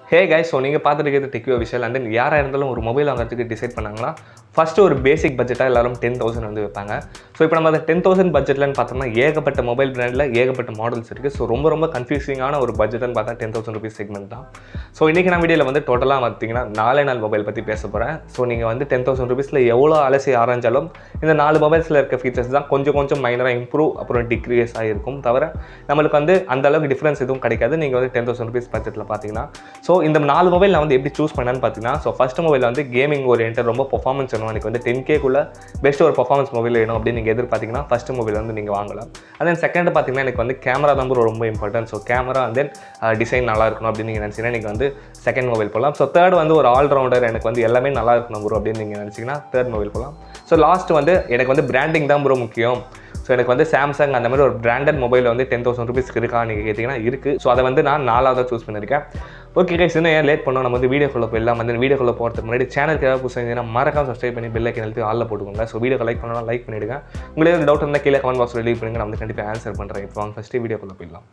hey guys so நீங்கள் பார்த்துருக்கிறது டெக்யூ விஷயம் and then யாராக இருந்தாலும் ஒரு மொபைல் வாங்குறதுக்கு டிசைட் பண்ணாங்கன்னா ஃபஸ்ட்டு ஒரு பேசிக் பட்ஜெட்டாக எல்லாரும் டென் தௌசண்ட் வந்து வைப்பாங்க ஸோ இப்போ நம்ம அந்த டென் தௌசண்ட் பட்ஜெட்லன்னு பார்த்தோம்னா ஏகப்பட்ட மொபைல் பிராண்டில் ஏகப்பட்ட மாடல்ஸ் இருக்குது ஸோ ரொம்ப ரொம்ப கன்ஃபியூசிங்கான ஒரு பட்ஜெட்னு பார்த்தா டென் தௌசண்ட் ருபீஸ் செக்மெண்ட் தான் ஸோ இன்றைக்கி நான் வீடியோவில் வந்து டோட்டலாக பார்த்தீங்கன்னா நாலே நாள் மொபைல் பற்றி பேச போகிறேன் ஸோ நீங்கள் வந்து டென் தௌசண்ட் ருபீஸில் எவ்வளோ அலசி ஆராய்ஞ்சாலும் இந்த நாலு மொபைல்ஸில் இருக்க ஃபீச்சர்ஸ் தான் கொஞ்சம் கொஞ்சம் மைனராக இம்ப்ரூவ் அப்புறம் டிக்ரீஸ் ஆகிருக்கும் தவிர நம்மளுக்கு வந்து அந்த அளவுக்கு டிஃப்ரென்ஸ் எதுவும் கிடைக்காது நீங்கள் வந்து டென் தௌசண்ட் ருபீஸ் பட்ஜெட்டில் பார்த்தீங்கன்னா ஸோ இந்த நாலு மொபைல் நான் வந்து எப்படி சூஸ் பண்ணேன்னு பார்த்தீங்கன்னா ஸோ ஃபஸ்ட் மொபைல் வந்து கேமிங் ஓரியன்ட் ரொம்ப பர்ஃபார்மன்ஸ் வேணும் எனக்கு வந்து டென் கேக்குள்ள பெஸ்ட் ஒரு பர்ஃபார்மன்ஸ் மொபைல் வேணும் அப்படின்னு நீங்கள் எதிர்பார்த்தீங்கன்னா ஃபஸ்ட் மொபைல் வந்து நீங்கள் வாங்கலாம் and then செகண்ட் பார்த்தீங்கன்னா எனக்கு வந்து கேமரா தான் bro ரொம்ப important so camera and then design நல்லா இருக்கணும் அப்படின்னு நீங்கள் நினச்சிங்கன்னா நீங்கள் வந்து செகண்ட் மொபைல் போகலாம் ஸோ தேர்ட் வந்து ஒரு ஆல்ரவுண்டர் எனக்கு வந்து எல்லாமே நல்லா இருக்கணும் ப்ரோ அப்படின்னு நீங்கள் நினச்சிங்கன்னா தேர்ட் மொபைல் போகலாம் ஸோ லாஸ்ட் வந்து எனக்கு வந்து பிராண்டிங் தான் ப்ரோ முக்கியம் ஸோ எனக்கு வந்து சாம்சங் அந்த மாதிரி ஒரு பிராண்டட் மொபைல் வந்து டென் தௌசண்ட் ருபீஸ்க்கு இருக்கா நீங்கள் கேட்டிங்கன்னா இருக்குது ஸோ அதை வந்து நான் நாலாவதாக சூஸ் பண்ணியிருக்கேன் ஓகே கைஸ் இன்னும் ஏன் லேட் பண்ணோம் நம்ம வந்து வீடியோக்குள்ளே போயிடலாம் வந்து வீடியோக்குள்ளே போகிறதுக்கு முன்னாடி சேனலுக்கு ஏதாவது புதுசாக இருந்தீங்கன்னா மறக்காம சப்ஸ்கிரைப் பண்ணி பெல்லை கிணத்து ஆளில் போட்டுக்கோங்க ஸோ வீடியோ லைக் பண்ணலாம் லைக் பண்ணிவிடுங்க உங்களுக்கு டவுட் இருந்தால் கீழே கமெண்ட் பாக்ஸ் லீவ் பண்ணுங்க நான் வந்து கண்டிப்பாக ஆன்சர் பண்ணுறேன் இப்போ வாங்க ஃபஸ்ட்டு வீடியோக்குள்ளே போயிடலாம்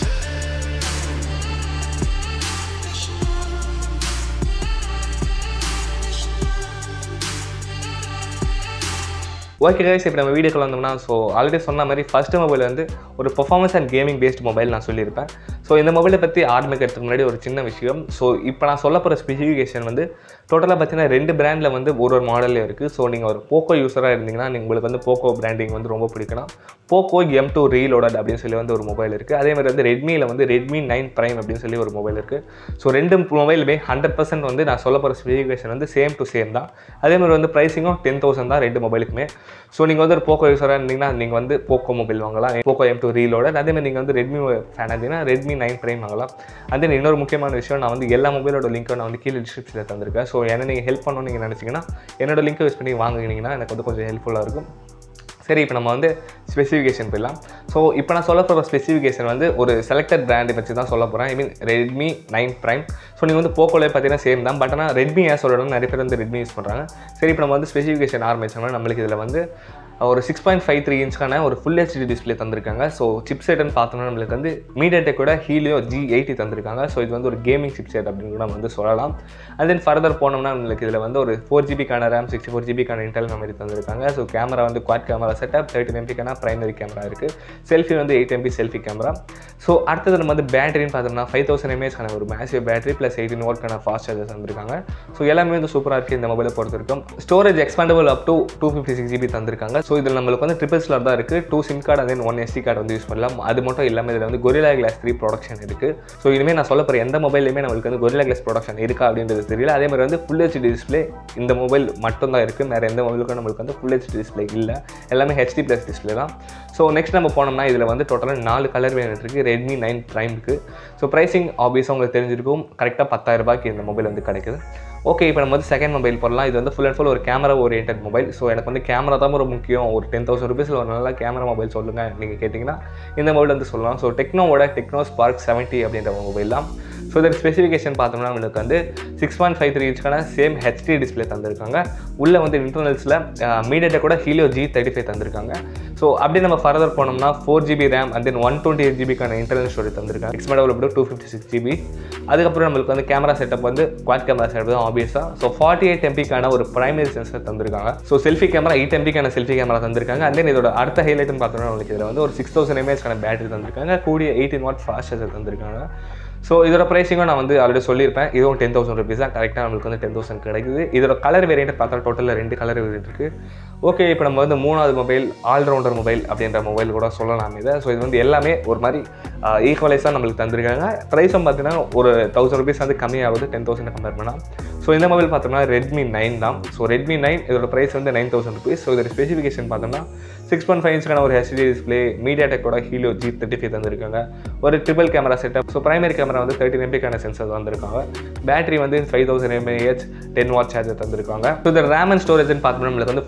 ஓகே கைஸ் இப்போ நம்ம வீடியோக்குள்ள வந்தோம்னா ஸோ ஆல்ரெடி சொன்ன மாதிரி ஃபஸ்ட்டு மொபைல் வந்து ஒரு performance and gaming based mobile நான் சொல்லியிருப்பேன் ஸோ இந்த மொபைலை பற்றி ஆரம்பிக்கிறதுக்கு முன்னாடி ஒரு சின்ன விஷயம் ஸோ இப்போ நான் சொல்ல போகிற ஸ்பெசிஃபிகேஷன் வந்து டோட்டலாக பார்த்தீங்கன்னா ரெண்டு பிராண்டில் வந்து ஒரு ஒரு மாடலே இருக்குது ஸோ நீங்கள் ஒரு போக்கோ யூஸராக இருந்தீங்கன்னா நீங்க- உங்களுக்கு வந்து போக்கோ பிராண்டிங் வந்து ரொம்ப பிடிக்கணும் போக்கோ எம் டூ ரீலோடட் அப்படின்னு சொல்லி வந்து ஒரு மொபைல் இருக்குது அதே மாதிரி வந்து ரெட்மியில் வந்து ரெட்மி நைன் ப்ரைம் அப்படின்னு சொல்லி ஒரு மொபைல் இருக்குது ஸோ ரெண்டு மொபைலுமே ஹண்ட்ரட் பர்சன்ட் வந்து நான் சொல்ல போகிற ஸ்பெசிஃபிகேஷன் வந்து சேம் டு சேம் தான் அதே மாதிரி வந்து ப்ரைஸிங்கும் டென் தௌசண்ட் தான் ரெண்டு மொபைலுக்குமே ஸோ நீங்கள் வந்து ஒரு போக்கோ யூஸராக இருந்தீங்கன்னா நீங்கள் வந்து போக்கோ மொபைல் வாங்கலாம் போக்கோ எம் டூ ரீலோட அதே மாதிரி நீங்கள் வந்து ரெட்மி ஃபேன் இருந்தீங்கன்னா ரெட்மி நைன் ப்ரைம் வாங்கலாம் அதே மாதிரி இன்னொரு முக்கியமான விஷயம் நான் வந்து எல்லா மொபைலோட லிங்க்கும் நான் வந்து கீழே டிஸ்கிரிப்ஷனில் தந்திருக்கேன் ஸோ என்ன நீங்கள் ஹெல்ப் பண்ணணும்னு நீங்கள் நினச்சிங்கன்னா என்னோட லிங்க்கை யூஸ் பண்ணி வாங்குனீங்கன்னா எனக்கு வந்து கொஞ்சம் ஹெல்ப்ஃபுல்லாக இருக்கும் சரி இப்போ நம்ம வந்து ஸ்பெசிஃபிகேஷன் போயிடலாம் ஸோ இப்போ நான் சொல்ல போகிற ஸ்பெசிஃபிகேஷன் வந்து ஒரு செலக்டட் பிராண்டை வச்சு தான் சொல்ல போகிறேன் I mean Redmi nine prime so நீங்கள் வந்து போக்கோலே பார்த்தீங்கன்னா சேம் தான் பட் ஆனால் ரெட்மி ஏன் சொல்லணும் நிறைய பேர் வந்து ரெட்மி யூஸ் பண்ணுறாங்க சரி இப்போ நம்ம வந்து ஸ்பெசிஃபிகேஷன் ஆரம்பிச்சோம்னா நம்மளுக்கு இதில் வந்து ஒரு சிக்ஸ் பாயிண்ட் ஃபைவ் த்ரீ இன்ச்க்கான ஒரு ஃபுல் ஹெச்டி டிஸ்பிளே தந்திருக்காங்க ஸோ சிப் செட்னு பார்த்தோம்னா நம்மளுக்கு வந்து மீடியாடெக்கோட ஹீலியோ ஜி எயிட்டி தந்திருக்காங்க ஸோ இது வந்து ஒரு கேமிங் சிப் செட் அப்படின்னு கூட நம்ம வந்து சொல்லலாம் அண்ட் தென் ஃபர்தர் போனோம்னா நம்மளுக்கு இதில் வந்து ஒரு ஃபோர் ஜிபிக்கான ரேம் சிக்ஸ்டி ஃபோர் ஜிபிக்கான இன்டெல் மெமரி தந்திருக்காங்க ஸோ கேமரா வந்து குவாட் கேமரா செட்டப் தேர்ட்டின் எம்பிக்கான பிரைமரி கேமரா இருக்குது செல்ஃபி வந்து eight MP selfie camera so அடுத்தது நம்ம வந்து பேட்டரின்னு பார்த்தோம்னா ஃபைவ் தௌசண்ட் எம்ஏஹெச்க்கான ஒரு மேசிவ் பேட்டரி ப்ளஸ் எயிட்டின் ஓர்க்கான ஃபாஸ்ட் சார்ஜஸ் தந்திருக்காங்க ஸோ எல்லாமே வந்து சூப்பராக இருக்குது இந்த மொபைலை பொறுத்த வரைக்கும் storage expandable up to two fifty six GB தந்திருக்காங்க ஸோ இதில் நம்மளுக்கு வந்து ட்ரிபிள் ஸ்லாட் தான் இருக்குது two SIM card then one SD card வந்து யூஸ் பண்ணலாம் அது மட்டும் இல்லாமல் இதில் வந்து கொரிலா கிளாஸ் த்ரீ ப்ரொடக்ஷன் இருக்குது ஸோ இனிமேல் நான் சொல்ல போகிற எந்த மொபைலுமே நம்மளுக்கு வந்து கொரிலா கிளாஸ் ப்ரொடக்ஷன் இருக்கா அப்படின்றது தெரியல அதே மாதிரி வந்து ஃபுல் ஹெச்டி டிஸ்பிளே இந்த மொபைல் மட்டும் தான் இருக்குது வேறு எந்த மொபைலுக்கும் நம்மளுக்கு வந்து ஃபுல் ஹெச்டி டிஸ்பிளே இல்லை எல்லாமே ஹெச்டி ப்ளஸ் டிஸ்பிளே தான் ஸோ நெக்ஸ்ட் நம்ம போனோம்னா இதில் வந்து டோட்டலாக நாலு கலர் வேரியன்ட் இருக்குது ரெட்மி நைன் ப்ரைம்க்கு ஸோ ப்ரைஸிங் ஆப்வியஸாக உங்களுக்கு தெரிஞ்சிருக்கும் கரெக்டாக பத்தாயிரம் ரூபாய்க்கு இந்த மொபைல் வந்து கிடைக்குது ஓகே இப்போ நம்ம வந்து செகண்ட் மொபைல் போடலாம் இது வந்து ஃபுல் அண்ட் ஃபுல் ஒரு கேமரா ஓரியன்ட் மொபைல் ஸோ எனக்கு வந்து கேமரா தான் ரொம்ப முக்கியம் ஒரு டென் தௌசண்ட் ருபீஸில் ஒரு நல்ல கேமரா மொபைல் சொல்லுங்கள் நீங்கள் கேட்டிங்கன்னா இந்த மொபைல் வந்து சொல்லலாம் ஸோ டெக்னோவோட டெக்னோ ஸ்பார்க் செவன்ட்டி அப்படின்ற மொபைல் தான் ஸோ இதோட ஸ்பெசிஃபிகேஷன் பார்த்தோம்னா நம்மளுக்கு வந்து சிக்ஸ் பாயிண்ட் ஃபைவ் த்ரீ இன்ச்க்கான சேம் ஹெச்டி டிஸ்பிளே தந்திருக்காங்க உள்ளே வந்து இன்டர்னல்ஸில் மீடியாட்டை கூட ஹீலியோ ஜி தேர்ட்டி ஃபைவ் தந்திருக்காங்க ஸோ அப்படியே நம்ம ஃபர்தர் போனோம்னா four GB RAM and then one twenty eight ஜிபிக்கான இன்டர்னல் ஸ்டோரேஜ் தந்திருக்காங்க expandable two fifty six GB அதுக்கப்புறம் நம்மளுக்கு வந்து கேமரா செட்டப் வந்து குவாட் கேமரா செட்டப் தான் ஆப்வியஸாக ஸோ ஃபார்ட்டி எயிட் எம்பிக்கான ஒரு பிரைமரி சென்சர் தந்திருக்காங்க ஸோ செல்ஃபி கேமரா எயிட் எம்பிக்கான செல்ஃபி கேமரா தந்திருக்காங்க அண்ட் தென் இதோட அடுத்த ஹைலைட்னு பார்த்தோம்னா நம்மளுக்கு இதில் வந்து ஒரு சிக்ஸ் தௌசண்ட் எம்ஏஹெச்க்கான பேட்டரி தந்திருக்காங்க கூடிய எயிட்டின் வாட் ஃபாஸ்ட் சார்ஜர் தந்திருக்காங்க ஸோ இதோட ப்ரைஸிங்கும் நான் வந்து ஆல்ரெடி சொல்லியிருப்பேன் இதுவும் டென் தௌசண்ட் ருபீஸ் தான் கரெக்டாக நம்மளுக்கு வந்து டென் தௌசண்ட் கிடைக்குது இதோட கலர் வேரியன்ட் பார்த்தா டோட்டலில் ரெண்டு கலர் வேரியன்ட் இருக்குது ஓகே இப்போ நம்ம வந்து மூணாவது மொபைல் ஆல்ரவுண்டர் மொபைல் அப்படின்ற மொபைல் கூட சொல்லலாம் இதை ஸோ இது வந்து எல்லாமே ஒரு மாதிரி ஈக்குவலைஸாக நம்மளுக்கு தந்திருக்காங்க ப்ரைஸும் பார்த்தீங்கன்னா ஒரு தௌசண்ட் ருபீஸ் வந்து கம்மியாகுது டென் தௌசண்ட் கம்பேர் பண்ணால் ஸோ இந்த மொபைல் பார்த்தோம்னா ரெட்மி நைன் தான் ஸோ ரெட்மி நைன் இதோட ப்ரைஸ் வந்து நைன் தௌசண்ட் ருபீஸ் ஸோ இதோட ஸ்பெசிஃபிகேஷன் பார்த்தோம்னா சிக்ஸ் பாயிண்ட் ஃபைவ் இன்ச்க்கான ஒரு ஹெச்டி டிஸ்பிளே மீடியா டெக்கோட ஹீலியோ ஜி தேர்ட்டி ஃபைவ் தந்திருக்காங்க ஒரு triple camera setup so primary camera வந்து தேர்ட்டின் எம்பிக்கான சென்சர் வந்திருக்காங்க பேட்டரி வந்து five thousand mAh ten watt charger தந்திருக்காங்க ஸோ இந்த ரேம் அண்ட் ஸ்டோரேஜ்னு பார்த்தோம்னா நம்மளுக்கு வந்து ஃபோர் ஜிபி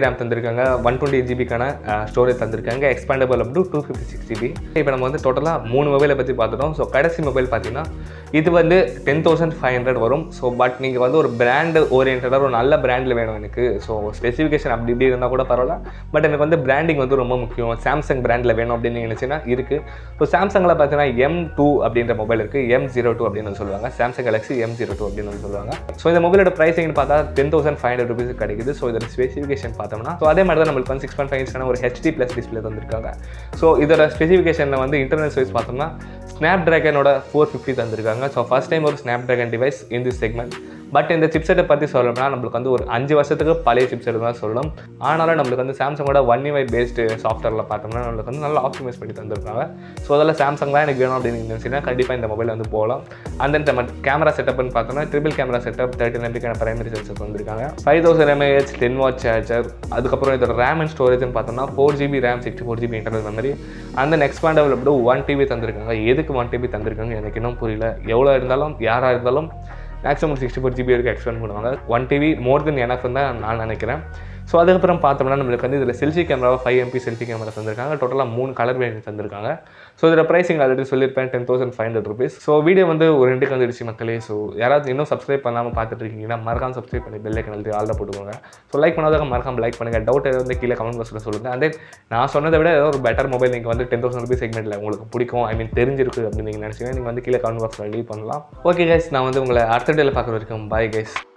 ரேம் தந்திருக்காங்க ஒன் டுவெண்ட்டி ஜிபிக்கான ஸ்டோரேஜ் தந்திருக்காங்க expandable up to two fifty six GB இப்போ நம்ம வந்து டோட்டலாக மூணு மொபைலை பற்றி பார்த்துட்டோம் ஸோ கடைசி மொபைல் பார்த்தீங்கன்னா இது வந்து டென் தௌசண்ட் ஃபைவ் ஹண்ட்ரட் வரும் ஸோ பட் நீங்கள் வந்து ஒரு பிராண்டு ஓரியன்டாக ஒரு நல்ல பிராண்டில் வேணும் எனக்கு ஸோ ஸ்பெசிஃபிகேஷன் அப்படி இப்படி இருந்தால் கூட பரவாயில்ல பட் எனக்கு வந்து பிராண்டிங் வந்து ரொம்ப முக்கியம் சாம்சங் பிராண்டில் வேணும் அப்படின்னு நீங்கள் நினச்சிங்கன்னா இருக்குது ஸோ சாம்சங்கில் பார்த்தீங்கன்னா எம் டூ அப்படின்ற மொபைல் இருக்குது எம் ஜீரோ டூ அப்படின்னு வந்து சொல்லுவாங்க Samsung Galaxy M zero two அப்படின்னு வந்து சொல்லுவாங்க ஸோ இந்த மொபைலோட ப்ரைஸிங்னு பார்த்தா ten thousand five hundred rupees கிடைக்குது ஸோ இதோட ஸ்பெசிஃபிகேஷன் பார்த்தோம்னா ஸோ அதே மாதிரி தான் நம்மளுக்கு வந்து சிக்ஸ் பாயிண்ட் ஃபைவ் இன்ச்க்கான ஒரு ஹெச்டி ப்ளஸ் டிஸ்பிளே தந்திருக்காங்க ஸோ இதோட ஸ்பெசிஃபிகேஷனில் வந்து இன்டர்னல் சைஸ் பார்த்தோம்னா ஸ்னாப் ட்ராகனோட ஃபோர் ஃபிஃப்டி தந்திருக்காங்க ஸோ ஃபஸ்ட் டைம் ஒரு Snapdragon device in this segment but இந்த சிப்செட்டை பற்றி சொல்லணும்னா நம்மளுக்கு வந்து ஒரு அஞ்சு வருஷத்துக்கு பழைய சிப்செட் தான் சொல்லணும் ஆனாலும் நம்மளுக்கு வந்து சாம்சங்கோட ஒன் இவை பேஸ்டு சாஃப்ட்வேரில் பார்த்தோம்னா நம்மளுக்கு வந்து நல்லா ஆப்டிமைஸ் பண்ணி தந்திருக்காங்க ஸோ அதில் சாம்சங் தான் எனக்கு வேணும் அப்படின்னு நினச்சிங்கன்னா கண்டிப்பாக இந்த மொபைல் வந்து போகலாம் அண்ட் தென் நம்ம கேமரா செட்டப்னு பார்த்தோம்னா ட்ரிபிள் கேமரா செட்டப் தேர்ட்டி எம்பிக்கான பிரைமரி சென்சர் வந்திருக்காங்க five thousand mAh ten watt charger அதுக்கப்புறம் இதோட ரேம் அண்ட் ஸ்டோரேஜ்னு பார்த்தோம்னா four GB RAM sixty four GB internal memory அந்த தென் எக்ஸ்பாண்டபிள் அப்படி ஒன் டிபி தந்திருக்காங்க எதுக்கு ஒன் டிபி தந்திருக்காங்க எனக்கு இன்னும் புரியல எவ்வளோ இருந்தாலும் யாராக இருந்தாலும் மேக்ஸிமம் சிக்ஸ்டி ஃபோர் ஜிபி வரைக்கும் எக்ஸ்பெண்ட் பண்ணுவாங்க ஒன் டிவி மோர் தென் எனக்கு தான் நான் நினைக்கிறேன் ஸோ அதுக்கப்புறம் பார்த்தோம்னா நம்மளுக்கு வந்து இதில் selfie camera five MP selfie camera தந்திருக்காங்க டோட்டலாக மூணு கலர் வேரியன்ட் தந்திருக்காங்க ஸோ இதில் ப்ரைஸிங் ஆல்ரெடி சொல்லியிருப்பேன் ten thousand five hundred rupees so video வந்து ஒரு ரெண்டுக்கு வந்துடுச்சு மக்களே ஸோ யாராவது இன்னும் சப்ஸ்கிரைப் பண்ணாமல் பார்த்துட்டு இருக்கீங்கன்னா மறக்காம சப்ஸ்கிரைப் பண்ணி பெல் ஐக்கன் எழுதி ஆல்ட போட்டுக்கோங்க ஸோ லைக் பண்ணாதாக மறக்காம லைக் பண்ணுங்கள் டவுட் ஏதாவது வந்து கீழே கமெண்ட் பாக்ஸில் சொல்லுங்கள் அதே நான் சொன்னதை விட ஏதாவது ஒரு பெட்டர் மொபைல் நீங்கள் வந்து டென் தௌசண்ட் ருபீஸ் செக்மெண்ட்டில் உங்களுக்கு பிடிக்கும் ஐ மீன் தெரிஞ்சிருக்கு அப்படின்னு நீங்கள் நினச்சிங்கன்னா நீங்கள் வந்து கீழே கமெண்ட் பாக்ஸில் லீவ் பண்ணலாம் ஓகே கைஸ் நான் வந்து உங்களை அடுத்த டேல பார்க்குற வரைக்கும் பாய் கைஸ்